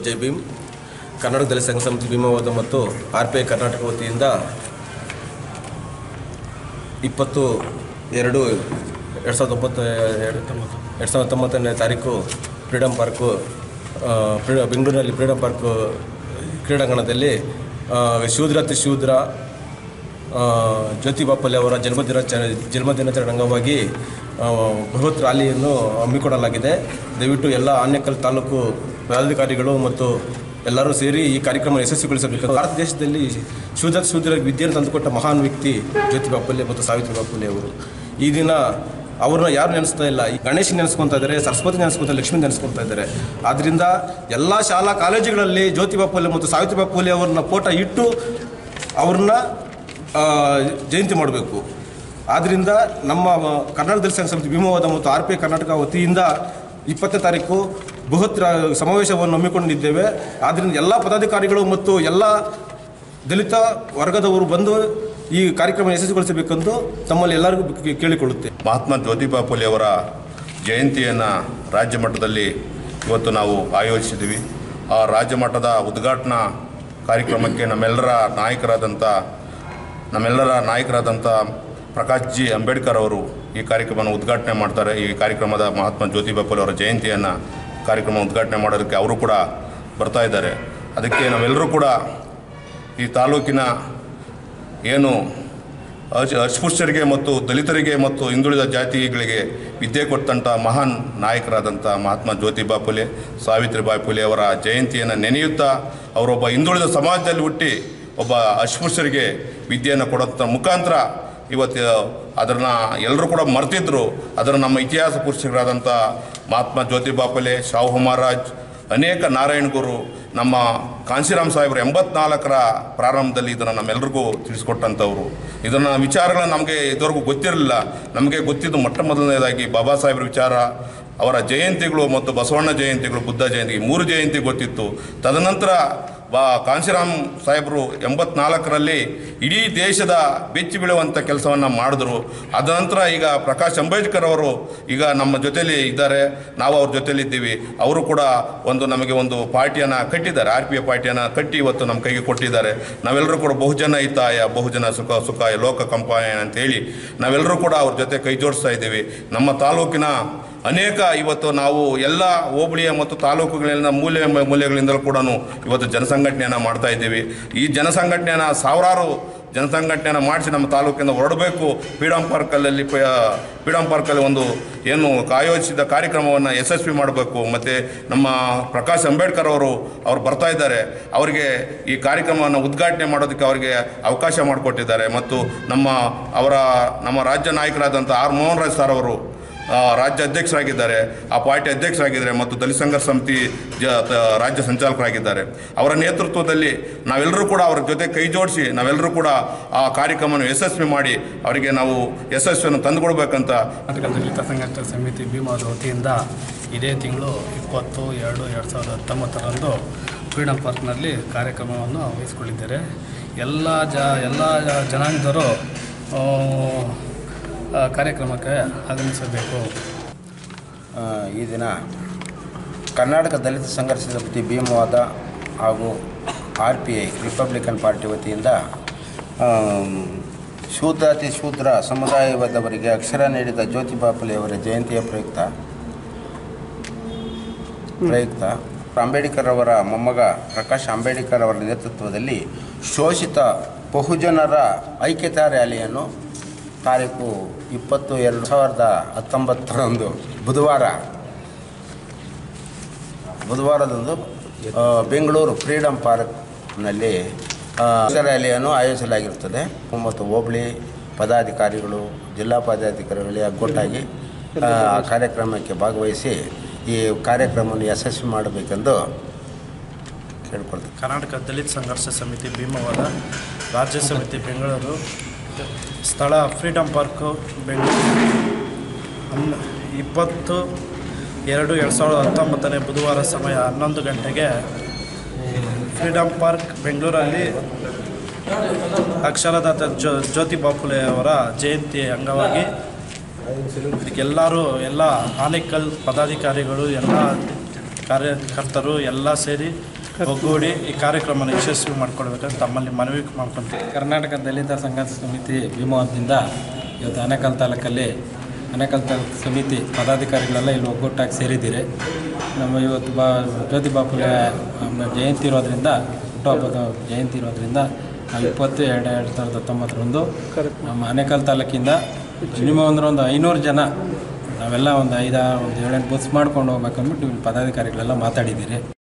ಜೈ ಭೀಮ್ ಕನ್ನಡ ದಲಿತ ಸಂಘ ಸಮಿತಿ ಭೀಮಾವಾದ ಮತ್ತು ಆರ್ ಪಿ ಐ ಕರ್ನಾಟಕ ವತಿಯಿಂದ ಇಪ್ಪತ್ತು ಎರಡು ಎರಡು ಸಾವಿರದ ಒಂಬತ್ತು ಎರಡು ಎರಡು ಸಾವಿರದ ಹತ್ತೊಂಬತ್ತನೇ ತಾರೀಕು ಫ್ರೀಡಮ್ ಪಾರ್ಕು ಆ, ಫ್ರೀ ಬೆಂಗಳೂರಿನಲ್ಲಿ ಫ್ರೀಡಮ್ ಪಾರ್ಕು ಕ್ರೀಡಾಂಗಣದಲ್ಲಿ ಆ, ಶೂದ್ರಾತಿ ಶೂದ್ರ ಆ, ಜ್ಯೋತಿ ಬಾಪಲ್ಲೆ ಅವರ ಜನ್ಮದಿನಾಚರಣೆ ಜನ್ಮದಿನಾಚರಣೆ ಅಂಗವಾಗಿ ಆ, ಬೃಹತ್ ರ್ಯಾಲಿಯನ್ನು ಹಮ್ಮಿಕೊಳ್ಳಲಾಗಿದೆ ದಯವಿಟ್ಟು ಎಲ್ಲ ಆನೇಕಲ್ ತಾಲೂಕು ಮೇಲಾಧಿಕಾರಿಗಳು ಮತ್ತು ಎಲ್ಲರೂ ಸೇರಿ ಈ ಕಾರ್ಯಕ್ರಮ ಯಶಸ್ವಿಗೊಳಿಸಬೇಕು ಭಾರತ ದೇಶದಲ್ಲಿ ಶೂದ್ರ ಶೂದ್ರ ವಿದ್ಯೆಯನ್ನು ತಂದುಕೊಟ್ಟ ಮಹಾನ್ ವ್ಯಕ್ತಿ ಜ್ಯೋತಿ ಬಾಪಲ್ಲೆ ಮತ್ತು ಸಾವಿತ್ರಿ ಬಾಪಲ್ಲೆ ಅವರು ಈ ದಿನ ಅವ್ರನ್ನ ಯಾರು ನೆನೆಸ್ತಾ ಇಲ್ಲ ಈ ಗಣೇಶ್ ನೆನೆಸ್ಕೊತಾ ಇದ್ದಾರೆ ಸರಸ್ವತಿ ನೆನೆಸ್ಕೊತಾ ಲಕ್ಷ್ಮಿ ನೆನೆಸ್ಕೊತಾ ಇದ್ದಾರೆ ಆದ್ದರಿಂದ ಎಲ್ಲ ಶಾಲಾ ಕಾಲೇಜುಗಳಲ್ಲಿ ಜ್ಯೋತಿ ಬಾಪುಲೆ ಮತ್ತು ಸಾವಿತ್ರಿ ಬಾಪುಲೆ ಅವ್ರನ್ನ ಫೋಟೋ ಇಟ್ಟು ಅವ್ರನ್ನ ಆ, ಜಯಂತಿ ಮಾಡಬೇಕು ಆದ್ದರಿಂದ ನಮ್ಮ ಕನ್ನಡ ದಲಿತ ಸಂಘ ಸಮಿತಿ ಭೀಮವಾದ ಮತ್ತು ಆರ್ ಪಿ ಐ ಕರ್ನಾಟಕ ವತಿಯಿಂದ ಇಪ್ಪತ್ತನೇ ತಾರೀಕು ಬೃಹತ್ ರಾ- ಸಮಾವೇಶವನ್ನು ಹಮ್ಮಿಕೊಂಡಿದ್ದೇವೆ ಆದ್ದರಿಂದ ಎಲ್ಲ ಪದಾಧಿಕಾರಿಗಳು ಮತ್ತು ಎಲ್ಲ ದಲಿತ ವರ್ಗದವರು ಬಂದು ಈ ಕಾರ್ಯಕ್ರಮ ಯಶಸ್ವಿಗೊಳಿಸಬೇಕೆಂದು ತಮ್ಮಲ್ಲಿ ಎಲ್ಲರಿಗೂ ಕೇ- ಕೇಳಿಕೊಳ್ಳುತ್ತೆ ಮಹಾತ್ಮ ಜ್ಯೋತಿಬಾ ಫುಲೆ ಅವರ ಜಯಂತಿಯನ್ನು ರಾಜ್ಯ ಮಟ್ಟದಲ್ಲಿ ಇವತ್ತು ನಾವು ಆಯೋಜಿಸಿದ್ದೀವಿ ಆ ರಾಜ್ಯ ಮಟ್ಟದ ಉದ್ಘಾಟನಾ ಕಾರ್ಯಕ್ರಮಕ್ಕೆ ನಮ್ಮೆಲ್ಲರ ನಾಯಕರಾದಂಥ ನಮ್ಮೆಲ್ಲರ ನಾಯಕರಾದಂಥ ಪ್ರಕಾಶ್ ಜಿ ಅಂಬೇಡ್ಕರ್ ಅವರು ಈ ಕಾರ್ಯಕ್ರಮವನ್ನು ಉದ್ಘಾಟನೆ ಮಾಡ್ತಾರೆ ಈ ಕಾರ್ಯಕ್ರಮದ ಮಹಾತ್ಮ ಜ್ಯೋತಿಬಾ ಫುಲೆ ಅವರ ಜಯಂತಿಯನ್ನು ಕಾರ್ಯಕ್ರಮ ಉದ್ಘಾಟನೆ ಮಾಡೋದಕ್ಕೆ ಅವರು ಕೂಡ ಬರ್ತಾ ಇದ್ದಾರೆ ಅದಕ್ಕೆ ನಾವೆಲ್ಲರೂ ಕೂಡ ಈ ತಾಲೂಕಿನ ಏನು ಅಸ್- ಅಸ್ಪೃಶ್ಯರಿಗೆ ಮತ್ತು ದಲಿತರಿಗೆ ಮತ್ತು ಹಿಂದುಳಿದ ಜಾತಿಗಳಿಗೆ ವಿದ್ಯೆ ಕೊಟ್ಟಂಥ ಮಹಾನ್ ನಾಯಕರಾದಂಥ ಮಹಾತ್ಮ ಜ್ಯೋತಿಬಾ ಫುಲೆ ಸಾವಿತ್ರಿಬಾಯಿ ಫುಲೆ ಅವರ ಜಯಂತಿಯನ್ನು ನೆನೆಯುತ್ತಾ ಅವರೊಬ್ಬ ಹಿಂದುಳಿದ ಸಮಾಜದಲ್ಲಿ ಹುಟ್ಟಿ ಒಬ್ಬ ಅಸ್ಪೃಶ್ಯರಿಗೆ ವಿದ್ಯೆಯನ್ನು ಕೊಡೋಂಥ ಮುಖಾಂತರ ಇವತ್ತು ಅದನ್ನು ಎಲ್ಲರೂ ಕೂಡ ಮರ್ತಿದ್ರು ಅದನ್ನು ನಮ್ಮ ಇತಿಹಾಸ ಪುರುಷರಾದಂಥ ಮಹಾತ್ಮ ಜ್ಯೋತಿಬಾ ಫುಲೆ ಶಾಹು ಮಹಾರಾಜ್ ಅನೇಕ ನಾರಾಯಣ ಗುರು ನಮ್ಮ ಕಾಂಶಿರಾಮ್ ಸಾಹೇಬರು ಎಂಬತ್ನಾಲ್ಕರ ಪ್ರಾರಂಭದಲ್ಲಿ ಇದನ್ನು ನಮ್ಮೆಲ್ರಿಗೂ ತಿಳಿಸ್ಕೊಟ್ಟಂಥವ್ರು ಇದನ್ನು ವಿಚಾರಗಳು ನಮಗೆ ಇದುವರೆಗೂ ಗೊತ್ತಿರಲಿಲ್ಲ ನಮಗೆ ಗೊತ್ತಿದ್ದು ಮೊಟ್ಟ ಮೊದಲನೇದಾಗಿ ಬಾಬಾ ಸಾಹೇಬ್ರ ವಿಚಾರ ಅವರ ಜಯಂತಿಗಳು ಮತ್ತು ಬಸವಣ್ಣ ಜಯಂತಿಗಳು ಬುದ್ಧ ಜಯಂತಿ ಈ ಮೂರು ಜಯಂತಿ ಗೊತ್ತಿತ್ತು ತದನಂತರ ಬಾ ಕಾಂಶಿರಾಮ್ ಸಾಹೇಬರು ಎಂಬತ್ನಾಲ್ಕರಲ್ಲಿ ಇಡೀ ದೇಶದ ಬೆಚ್ಚಿ ಬೀಳುವಂಥ ಕೆಲಸವನ್ನು ಮಾಡಿದ್ರು ಅದ ನಂತರ ಈಗ ಪ್ರಕಾಶ್ ಅಂಬೇಡ್ಕರ್ ಅವರು ಈಗ ನಮ್ಮ ಜೊತೆಲಿ ಇದ್ದಾರೆ ನಾವು ಅವ್ರ ಜೊತೆಲಿ ಇದ್ದೀವಿ ಅವರು ಕೂಡ ಒಂದು ನಮಗೆ ಒಂದು ಪಾರ್ಟಿಯನ್ನು ಕಟ್ಟಿದ್ದಾರೆ ಆರ್ ಪಿ ಎ ಪಾರ್ಟಿಯನ್ನು ಕಟ್ಟಿ ಇವತ್ತು ನಮ್ಮ ಕೈಗೆ ಕೊಟ್ಟಿದ್ದಾರೆ ನಾವೆಲ್ಲರೂ ಕೂಡ ಬಹುಜನ ಹಿತಾಯ ಬಹುಜನ ಸುಖ ಸುಖಾಯ ಲೋಕ ಕಂಪಾಯ ಅಂತೇಳಿ ನಾವೆಲ್ಲರೂ ಕೂಡ ಅವ್ರ ಜೊತೆ ಕೈ ಜೋಡಿಸ್ತಾ ಇದ್ದೀವಿ ನಮ್ಮ ತಾಲೂಕಿನ ಅನೇಕ ಇವತ್ತು ನಾವು ಎಲ್ಲ ಹೋಬಳಿಯ ಮತ್ತು ತಾಲೂಕುಗಳಿಂದ ಮೂಲೆ ಮೂಲೆಗಳಿಂದಲೂ ಕೂಡ ಇವತ್ತು ಜನಸಂಘಟನೆಯನ್ನು ಮಾಡ್ತಾ ಇದ್ದೀವಿ ಈ ಜನಸಂಘಟನೆಯನ್ನು ಸಾವಿರಾರು ಜನಸಂಘಟನೆಯನ್ನು ಮಾಡಿಸಿ ನಮ್ಮ ತಾಲೂಕಿಂದ ಹೊರಡಬೇಕು ಫ್ರೀಡಮ್ ಪಾರ್ಕಲ್ಲಿ ಫ್ರೀಡಮ್ ಪಾರ್ಕಲ್ಲಿ ಒಂದು ಏನು ಆಯೋಜಿಸಿದ ಕಾರ್ಯಕ್ರಮವನ್ನು ಯಶಸ್ವಿ ಮಾಡಬೇಕು ಮತ್ತು ನಮ್ಮ ಪ್ರಕಾಶ್ ಅಂಬೇಡ್ಕರ್ ಅವರು ಅವ್ರು ಬರ್ತಾ ಇದ್ದಾರೆ ಅವರಿಗೆ ಈ ಕಾರ್ಯಕ್ರಮವನ್ನು ಉದ್ಘಾಟನೆ ಮಾಡೋದಕ್ಕೆ ಅವರಿಗೆ ಅವಕಾಶ ಮಾಡಿಕೊಟ್ಟಿದ್ದಾರೆ ಮತ್ತು ನಮ್ಮ ಅವರ ನಮ್ಮ ರಾಜ್ಯ ನಾಯಕರಾದಂಥ ಆರ್ ಮೋಹನ್ ರಾಜ್ ಸರ್ ಅವರು ಆ, ರಾಜ್ಯ ಅಧ್ಯಕ್ಷರಾಗಿದ್ದಾರೆ ಆ ಪಾರ್ಟಿ ಅಧ್ಯಕ್ಷರಾಗಿದ್ದಾರೆ ಮತ್ತು ದಲಿತ ಸಂಘರ್ಷ ಸಮಿತಿ ಜ ತ- ರಾಜ್ಯ ಸಂಚಾಲಕರಾಗಿದ್ದಾರೆ ಅವರ ನೇತೃತ್ವದಲ್ಲಿ ನಾವೆಲ್ಲರೂ ಕೂಡ ಅವರ ಜೊತೆ ಕೈ ಜೋಡಿಸಿ ನಾವೆಲ್ಲರೂ ಕೂಡ ಆ ಕಾರ್ಯಕ್ರಮವನ್ನು ಯಶಸ್ವಿ ಮಾಡಿ ಅವರಿಗೆ ನಾವು ಯಶಸ್ವಿಯನ್ನು ತಂದುಕೊಡ್ಬೇಕಂತ ಕರ್ನಾಟಕ ದಲಿತ ಸಂಘರ್ಷ ಸಮಿತಿ ಭೀಮಾದ ವತಿಯಿಂದ ಇದೇ ತಿಂಗಳು ಇಪ್ಪತ್ತು ಎರಡು ಎರಡು ಸಾವಿರದ ಹತ್ತೊಂಬತ್ತರಂದು ಫ್ರೀಡಮ್ ಪಾರ್ಕ್ನಲ್ಲಿ ಕಾರ್ಯಕ್ರಮವನ್ನು ವಹಿಸಿಕೊಂಡಿದ್ದಾರೆ ಎಲ್ಲ ಜ ಎಲ್ಲ ಜನಾಂಗದವರು ಆ, ಆ ಕಾರ್ಯಕ್ರಮಕ್ಕೆ ಆಗಮಿಸಬೇಕು ಆ, ಈ ದಿನ ಕರ್ನಾಟಕ ದಲಿತ ಸಂಘರ್ಷ ಸಮಿತಿ ಭೀಮವಾದ ಹಾಗೂ R P I Republican party ವತಿಯಿಂದ ಆಮ್, ಶೂದ್ರಾತಿ ಶೂದ್ರ ಸಮುದಾಯದವರಿಗೆ ಅಕ್ಷರ ನೀಡಿದ ಜ್ಯೋತಿಬಾ ಫುಲೆ ಅವರ ಜಯಂತಿಯ ಪ್ರಯುಕ್ತ ಪ್ರಯುಕ್ತ ಅಂಬೇಡ್ಕರ್ ಅವರ ಮೊಮ್ಮಗ ಪ್ರಕಾಶ್ ಅಂಬೇಡ್ಕರ್ ಅವರ ನೇತೃತ್ವದಲ್ಲಿ ಶೋಷಿತ ಬಹುಜನರ ಐಕ್ಯತಾ ರ್ಯಾಲಿಯನ್ನು ತಾರೀಕು ಇಪ್ಪತ್ತು ಎರಡು ಸಾವಿರದ ಹತ್ತೊಂಬತ್ತರಂದು ಬುಧವಾರ ಬುಧವಾರದಂದು ಆ, ಬೆಂಗಳೂರು ಫ್ರೀಡಮ್ ಪಾರ್ಕ್ನಲ್ಲಿ ಆ, ರ್ಯಾಲಿಯನ್ನು ಆಯೋಜಿಸಲಾಗಿರುತ್ತದೆ ಮತ್ತು ಹೋಬಳಿ ಪದಾಧಿಕಾರಿಗಳು ಜಿಲ್ಲಾ ಪದಾಧಿಕಾರಿಗಳು ಒಗ್ಗಟ್ಟಾಗಿ ಆ ಆ ಕಾರ್ಯಕ್ರಮಕ್ಕೆ ಭಾಗವಹಿಸಿ ಈ ಕಾರ್ಯಕ್ರಮವನ್ನು ಯಶಸ್ವಿ ಮಾಡಬೇಕೆಂದು ಕೇಳ್ಕೊಳ್ತೀನಿ ಕರ್ನಾಟಕ ದಲಿತ ಸಂಘರ್ಷ ಸಮಿತಿ ಭೀಮವಾದ ರಾಜ್ಯ ಸಮಿತಿ ಬೆಂಗಳೂರು ಸ್ಥಳ ಫ್ರೀಡಮ್ ಪಾರ್ಕು ಬೆಂಗಳೂರು ಹನ್ ಇಪ್ಪತ್ತು ಎರಡು ಎರಡು ಸಾವಿರದ ಹತ್ತೊಂಬತ್ತನೇ ಬುಧವಾರ ಸಮಯ ಹನ್ನೊಂದು ಗಂಟೆಗೆ ಫ್ರೀಡಮ್ ಪಾರ್ಕ್ ಬೆಂಗಳೂರಲ್ಲಿ ಅಕ್ಷರದಾತ ಜ್ಯೋ ಜ್ಯೋತಿ ಬಾಪುಲೆ ಅವರ ಜಯಂತಿ ಅಂಗವಾಗಿ ಇದಕ್ಕೆಲ್ಲರೂ ಎಲ್ಲ ಆನೇಕಲ್ ಪದಾಧಿಕಾರಿಗಳು ಎಲ್ಲ ಕಾರ್ಯಕರ್ತರು ಎಲ್ಲ ಸೇರಿ ಒಗ್ಗೂಡಿ ಈ ಕಾರ್ಯಕ್ರಮನ ಯಶಸ್ವಿ ಮಾಡ್ಕೊಳ್ಬೇಕಂತ ತಮ್ಮಲ್ಲಿ ಮನವಿ ಮಾಡ್ಕೊತೀವಿ ಕರ್ನಾಟಕ ದಲಿತ ಸಂಘರ್ಷ ಸಮಿತಿ ಭೀಮವರದಿಂದ ಇವತ್ತು ಆನೇಕಲ್ ತಾಲೂಕಲ್ಲಿ ಆನೇಕಲ್ ತಾಲೂಕು ಸಮಿತಿ ಪದಾಧಿಕಾರಿಗಳೆಲ್ಲ ಇಲ್ಲಿ ಒಗ್ಗಟ್ಟಾಗಿ ಸೇರಿದ್ದೀರಿ ನಮ್ಮ ಇವತ್ತು ಬಾ ಜ್ಯೋತಿ ಬಾಪುಲೆ ಅಮ್ಮ ಜಯಂತಿ ಇರೋದ್ರಿಂದ ಹುಟ್ಟುಹಬ್ಬದ ಜಯಂತಿ ಇರೋದ್ರಿಂದ ನಾವು ಇಪ್ಪತ್ತು ಎರಡು ಎರಡು ಸಾವಿರದ ಹತ್ತೊಂಬತ್ತರಂದು ನಮ್ಮ ಆನೇಕಲ್ ತಾಲೂಕಿಂದ ಮಿನಿಮಮ್ ಅಂದ್ರೆ ಒಂದು ಐನೂರು ಜನ ನಾವೆಲ್ಲ ಒಂದು ಐದಾರು ಒಂದು ಏಳೆಂಟು ಬಸ್ ಮಾಡ್ಕೊಂಡು ಹೋಗ್ಬೇಕಂದ್ಬಿಟ್ಟು ಇಲ್ಲಿ ಪದಾಧಿಕಾರಿಗಳೆಲ್ಲ ಮಾತಾಡಿದ್ದೀರಿ